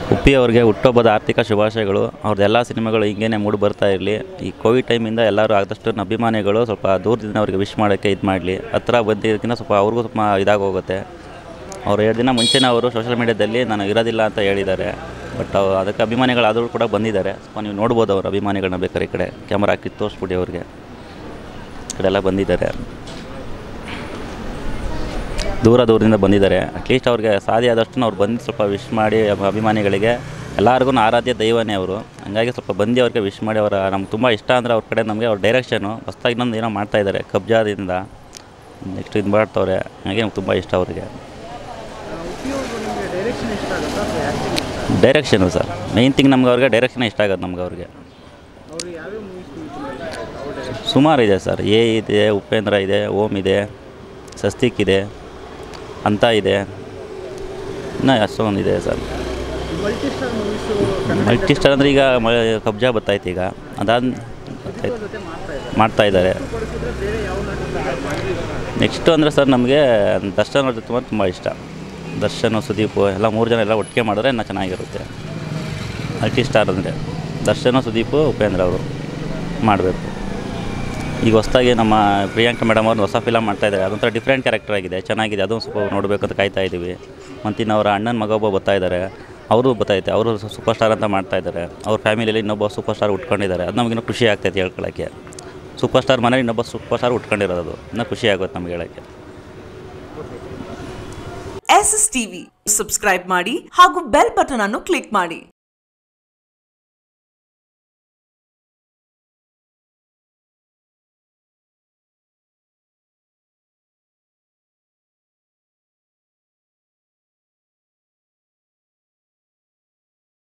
ಉಪ್ಪಿ ಅವ್ರಿಗೆ ಹುಟ್ಟುಹಬ್ಬದ ಆರ್ಥಿಕ ಶುಭಾಶಯಗಳು ಅವ್ರದ್ದೆಲ್ಲ ಸಿನಿಮಾಗಳು ಹಿಂಗೇನೆ ಮೂಡಿ ಬರ್ತಾ ಇರಲಿ ಈ ಕೋವಿಡ್ ಟೈಮಿಂದ ಎಲ್ಲರೂ ಆದಷ್ಟು ನನ್ನ ಅಭಿಮಾನಿಗಳು ಸ್ವಲ್ಪ ದೂರದಿಂದ ಅವ್ರಿಗೆ ವಿಶ್ ಮಾಡೋಕ್ಕೆ ಇದು ಮಾಡಲಿ ಹತ್ರ ಬಂದಿದ್ದಕ್ಕಿಂತ ಸ್ವಲ್ಪ ಅವ್ರಿಗೂ ಸ್ವಲ್ಪ ಇದಾಗಿ ಹೋಗುತ್ತೆ ಅವ್ರು ಎರಡು ದಿನ ಮುಂಚೆನೇ ಅವರು ಸೋಷಿಯಲ್ ಮೀಡ್ಯಾದಲ್ಲಿ ನಾನು ಇರೋದಿಲ್ಲ ಅಂತ ಹೇಳಿದ್ದಾರೆ ಬಟ್ ಅದಕ್ಕೆ ಅಭಿಮಾನಿಗಳಾದರೂ ಕೂಡ ಬಂದಿದ್ದಾರೆ ಸ್ವಲ್ಪ ನೀವು ನೋಡ್ಬೋದು ಅವ್ರ ಅಭಿಮಾನಿಗಳನ್ನ ಬೇಕಾದ್ರೆ ಈ ಕಡೆ ಕ್ಯಾಮ್ರಾ ಹಾಕಿ ತೋರಿಸ್ಬಿಡಿ ಅವ್ರಿಗೆ ಈ ಕಡೆ ಎಲ್ಲ ಬಂದಿದ್ದಾರೆ ದೂರ ದೂರದಿಂದ ಬಂದಿದ್ದಾರೆ ಅಟ್ಲೀಸ್ಟ್ ಅವ್ರಿಗೆ ಸಾಧ್ಯ ಆದಷ್ಟು ಅವ್ರು ಬಂದು ಸ್ವಲ್ಪ ವಿಶ್ ಮಾಡಿ ಅಭ- ಅಭಿಮಾನಿಗಳಿಗೆ ಎಲ್ಲರಿಗೂ ಆರಾಧ್ಯ ದೈವನೇ ಅವರು ಹಂಗಾಗಿ ಸ್ವಲ್ಪ ಬಂದು ಅವ್ರಿಗೆ ವಿಶ್ ಮಾಡಿ ಅವರ ನಮ್ಗೆ ತುಂಬ ಇಷ್ಟ ಅಂದರೆ ಅವ್ರ ಕಡೆ ನಮಗೆ ಅವ್ರ ಡೈರೆಕ್ಷನು ಹೊಸ್ದಾಗಿ ಇನ್ನೊಂದು ಏನೋ ಮಾಡ್ತಾ ಇದ್ದಾರೆ ಕಬ್ಜಾದಿಂದ ನೆಕ್ಸ್ಟ್ ಇದು ಮಾಡ್ತವ್ರೆ ಹಾಗೆ ನಮ್ಗೆ ತುಂಬ ಇಷ್ಟ ಅವರಿಗೆ ಡೈರೆಕ್ಷನು ಸರ್ ಮೇಯ್ನ್ ಥಿಂಗ್ ನಮ್ಗೆ ಅವ್ರಿಗೆ ಡೈರೆಕ್ಷನ್ ಇಷ್ಟ ಆಗೋದು ನಮ್ಗೆ ಅವ್ರಿಗೆ ಸುಮಾರು ಇದೆ ಸರ್ ಎ ಇದೆ ಉಪೇಂದ್ರ ಇದೆ ಓಮ್ ಇದೆ ಸಸ್ತಿಕ್ ಇದೆ ಅಂತ ಇದೆ ಇನ್ನೂ ಅಷ್ಟೊಂದು ಇದೆ ಸರ್ ಮಲ್ಟಿ ಸ್ಟಾರ್ ಅಂದರೆ ಈಗ ಮ ಕಬ್ಜಾ ಬರ್ತೈತೆ ಈಗ ಅದಾದ ಮಾಡ್ತಾ ಇದ್ದಾರೆ ನೆಕ್ಸ್ಟು ಅಂದರೆ ಸರ್ ನಮಗೆ ದರ್ಶನ್ ಅವ್ರ ಜೊತೆ ತುಂಬ ಇಷ್ಟ ದರ್ಶನ್ ಸುದೀಪ್ ಎಲ್ಲ ಮೂರು ಜನ ಎಲ್ಲ ಒಟ್ಟಿಗೆ ಮಾಡಿದ್ರೆ ಇನ್ನೂ ಚೆನ್ನಾಗಿರುತ್ತೆ ಮಲ್ಟಿ ಸ್ಟಾರ್ ಅಂದರೆ ದರ್ಶನ್ ಸುದೀಪ್ ಉಪೇಂದ್ರ ಅವರು ಮಾಡಬೇಕು ಈಗ ಹೊಸ್ದಾಗಿ ನಮ್ಮ ಪ್ರಿಯಾಂಕಾ ಮೇಡಮ್ ಅವ್ರು ಹೊಸ ಫಿಲಮ್ ಮಾಡ್ತಾ ಇದ್ದಾರೆ ಅದೊಂಥರ ಡಿಫ್ರೆಂಟ್ ಕ್ಯಾರೆಕ್ಟರ್ ಆಗಿದೆ ಚೆನ್ನಾಗಿದೆ ಅದೊಂದು ಸ್ವಲ್ಪ ನೋಡಬೇಕು ಅಂತ ಕಾಯ್ತಾ ಇದ್ದೀವಿ ಮತ್ತು ಇನ್ನು ಅವರ ಅಣ್ಣನ ಮಗ ಒಬ್ಬ ಬರ್ತಾ ಇದ್ದಾರೆ ಅವರು ಬರ್ತೈತೆ ಅವರು ಸೂಪರ್ ಸ್ಟಾರ್ ಅಂತ ಮಾಡ್ತಾ ಇದ್ದಾರೆ ಅವ್ರ ಫ್ಯಾಮಿಲಿಯಲ್ಲಿ ಇನ್ನೊಬ್ಬ ಸೂಪರ್ ಸ್ಟಾರ್ ಉಟ್ಕೊಂಡಿದ್ದಾರೆ ಅದು ನಮಗಿನ್ನೂ ಖುಷಿ ಆಗ್ತೈತೆ ಹೇಳ್ಕೊಳ್ಳೋಕ್ಕೆ ಸೂಪರ್ ಸ್ಟಾರ್ ಮನೇಲಿ ಇನ್ನೊಬ್ಬ ಸೂಪರ್ ಸ್ಟಾರ್ ಉಟ್ಕೊಂಡಿರೋದು ಅದು ಇನ್ನೂ ಖುಷಿ ಆಗುತ್ತೆ ನಮ್ಗೆ ಹೇಳೋಕ್ಕೆ ಎಸ್ ಎಸ್ ಟಿವಿ ಸಬ್ಸ್ಕ್ರೈಬ್ ಮಾಡಿ ಹಾಗೂ ಬೆಲ್ ಬಟನ್ ಅನ್ನು ಕ್ಲಿಕ್ ಮಾಡಿ